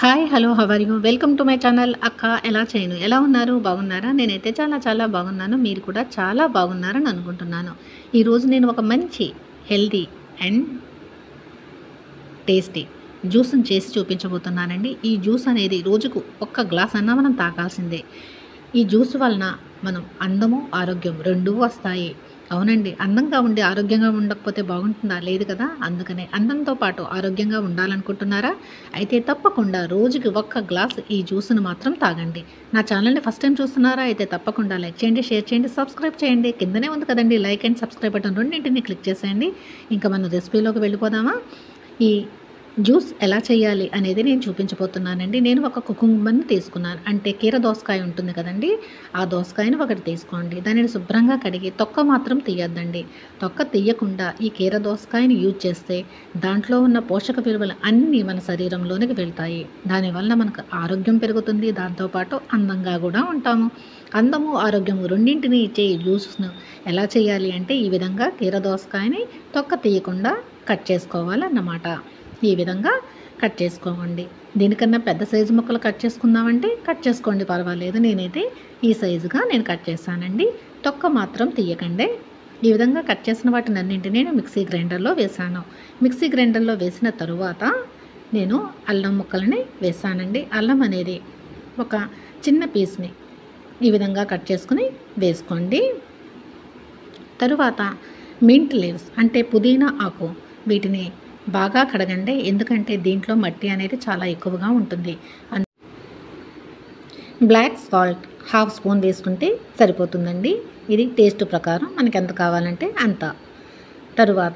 hi hello how are you welcome to my channel అక్క ఎలా చేయను ఎలా ఉన్నారు బాగున్నారా నేనైతే చాలా చాలా బాగున్నాను మీరు కూడా చాలా బాగున్నారని అనుకుంటున్నాను ఈరోజు నేను ఒక మంచి హెల్తీ అండ్ టేస్టీ జ్యూస్ని చేసి చూపించబోతున్నానండి ఈ జ్యూస్ అనేది రోజుకు ఒక్క గ్లాస్ అన్నా మనం తాగాల్సిందే ఈ జ్యూస్ వలన మనం అందము ఆరోగ్యం రెండూ వస్తాయి అవునండి అందంగా ఉండి ఆరోగ్యంగా ఉండకపోతే బాగుంటుందా లేదు కదా అందుకనే అందంతో పాటు ఆరోగ్యంగా ఉండాలనుకుంటున్నారా అయితే తప్పకుండా రోజుకి ఒక్క గ్లాస్ ఈ జ్యూస్ను మాత్రం తాగండి నా ఛానల్ని ఫస్ట్ టైం చూస్తున్నారా అయితే తప్పకుండా లైక్ చేయండి షేర్ చేయండి సబ్స్క్రైబ్ చేయండి కిందనే ఉంది కదండి లైక్ అండ్ సబ్స్క్రైబ్ బటన్ రెండింటిని క్లిక్ చేసేయండి ఇంకా మన రెసిపీలోకి వెళ్ళిపోదామా ఈ జ్యూస్ ఎలా చేయాలి అనేది నేను చూపించబోతున్నానండి నేను ఒక కుకుంబర్ని తీసుకున్నాను అంటే కీర దోసకాయ ఉంటుంది కదండి ఆ దోసకాయని ఒకటి తీసుకోండి దానిని శుభ్రంగా కడిగి తొక్క మాత్రం తీయద్దండి తొక్క తీయకుండా ఈ కీర దోసకాయని యూజ్ చేస్తే దాంట్లో ఉన్న పోషక విలువలు అన్నీ మన శరీరంలోనికి వెళ్తాయి దానివల్ల మనకు ఆరోగ్యం పెరుగుతుంది దాంతోపాటు అందంగా కూడా ఉంటాము అందము ఆరోగ్యము రెండింటిని ఇచ్చే ఈ జ్యూస్ను ఎలా చేయాలి అంటే ఈ విధంగా కీర దోసకాయని తొక్క తీయకుండా కట్ చేసుకోవాలన్నమాట ఈ విధంగా కట్ చేసుకోండి దీనికన్నా పెద్ద సైజు ముక్కలు కట్ చేసుకుందామంటే కట్ చేసుకోండి పర్వాలేదు నేనైతే ఈ సైజుగా నేను కట్ చేశానండి తొక్క మాత్రం తీయకండి ఈ విధంగా కట్ చేసిన వాటిని అన్నింటినీ నేను మిక్సీ గ్రైండర్లో వేసాను మిక్సీ గ్రైండర్లో వేసిన తరువాత నేను అల్లం ముక్కలని వేసానండి అల్లం అనేది ఒక చిన్న పీస్ని ఈ విధంగా కట్ చేసుకుని వేసుకోండి తరువాత మింట్ లీవ్స్ అంటే పుదీనా ఆకు వీటిని బాగా కడగండి ఎందుకంటే దీంట్లో మట్టి అనేది చాలా ఎక్కువగా ఉంటుంది అన్- బ్లాక్ సాల్ట్ హాఫ్ స్పూన్ వేసుకుంటే సరిపోతుందండి ఇది టేస్ట్ ప్రకారం మనకి ఎంత కావాలంటే అంత తరువాత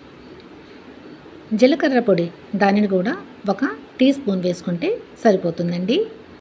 జీలకర్ర పొడి దానిని కూడా ఒక టీ స్పూన్ వేసుకుంటే సరిపోతుందండి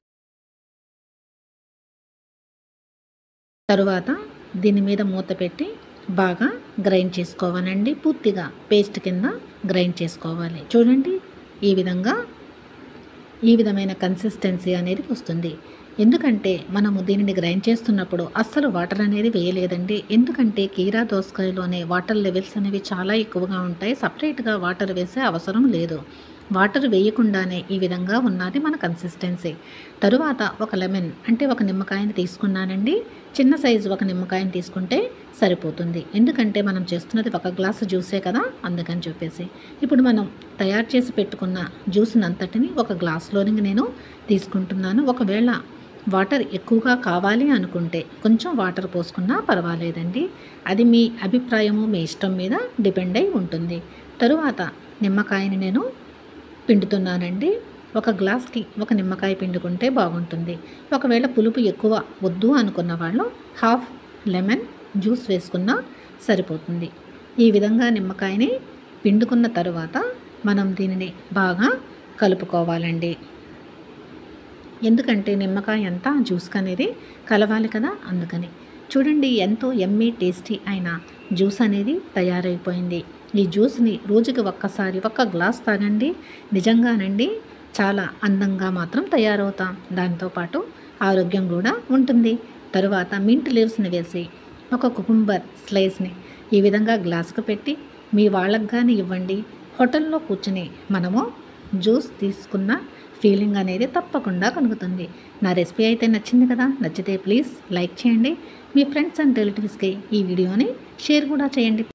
తరువాత దీని మీద మూత పెట్టి బాగా గ్రైండ్ చేసుకోవాలండి పూర్తిగా పేస్ట్ కింద గ్రైండ్ చేసుకోవాలి చూడండి ఈ విధంగా ఈ విధమైన కన్సిస్టెన్సీ అనేది వస్తుంది ఎందుకంటే మనము దీనిని గ్రైండ్ చేస్తున్నప్పుడు అస్సలు వాటర్ అనేది వేయలేదండి ఎందుకంటే కీరా దోసకాయలోనే వాటర్ లెవెల్స్ అనేవి చాలా ఎక్కువగా ఉంటాయి సపరేట్గా వాటర్ వేసే అవసరం లేదు వాటర్ వేయకుండానే ఈ విధంగా ఉన్నది మన కన్సిస్టెన్సీ తరువాత ఒక లెమన్ అంటే ఒక నిమ్మకాయని తీసుకున్నానండి చిన్న సైజు ఒక నిమ్మకాయని తీసుకుంటే సరిపోతుంది ఎందుకంటే మనం చేస్తున్నది ఒక గ్లాసు జ్యూసే కదా అందుకని చెప్పేసి ఇప్పుడు మనం తయారు చేసి పెట్టుకున్న జ్యూస్ని అంతటిని ఒక గ్లాస్లోనికి నేను తీసుకుంటున్నాను ఒకవేళ వాటర్ ఎక్కువగా కావాలి అనుకుంటే కొంచెం వాటర్ పోసుకున్నా పర్వాలేదండి అది మీ అభిప్రాయము మీ ఇష్టం మీద డిపెండ్ అయి ఉంటుంది తరువాత నిమ్మకాయని నేను పిండుతున్నానండి ఒక గ్లాస్కి ఒక నిమ్మకాయ పిండుకుంటే బాగుంటుంది ఒకవేళ పులుపు ఎక్కువ వద్దు అనుకున్న వాళ్ళు హాఫ్ లెమన్ జ్యూస్ వేసుకున్నా సరిపోతుంది ఈ విధంగా నిమ్మకాయని పిండుకున్న తరువాత మనం దీనిని బాగా కలుపుకోవాలండి ఎందుకంటే నిమ్మకాయ అంతా జ్యూస్కి అనేది కలవాలి కదా అందుకని చూడండి ఎంతో ఎమ్మీ టేస్టీ అయిన జ్యూస్ అనేది తయారైపోయింది ఈ జ్యూస్ని రోజుకి ఒక్కసారి ఒక్క గ్లాస్ తాగండి నిజంగానండి చాలా అందంగా మాత్రం తయారవుతాం దాంతోపాటు ఆరోగ్యం కూడా ఉంటుంది తరువాత మింట్ లీవ్స్ని వేసి ఒక కుకుంబర్ స్లైస్ని ఈ విధంగా గ్లాసుకు పెట్టి మీ వాళ్ళకి కానీ ఇవ్వండి హోటల్లో కూర్చుని మనము జ్యూస్ తీసుకున్న ఫీలింగ్ అనేది తప్పకుండా కలుగుతుంది నా రెసిపీ అయితే నచ్చింది కదా నచ్చితే ప్లీజ్ లైక్ చేయండి మీ ఫ్రెండ్స్ అండ్ రిలేటివ్స్కి ఈ వీడియోని షేర్ కూడా చేయండి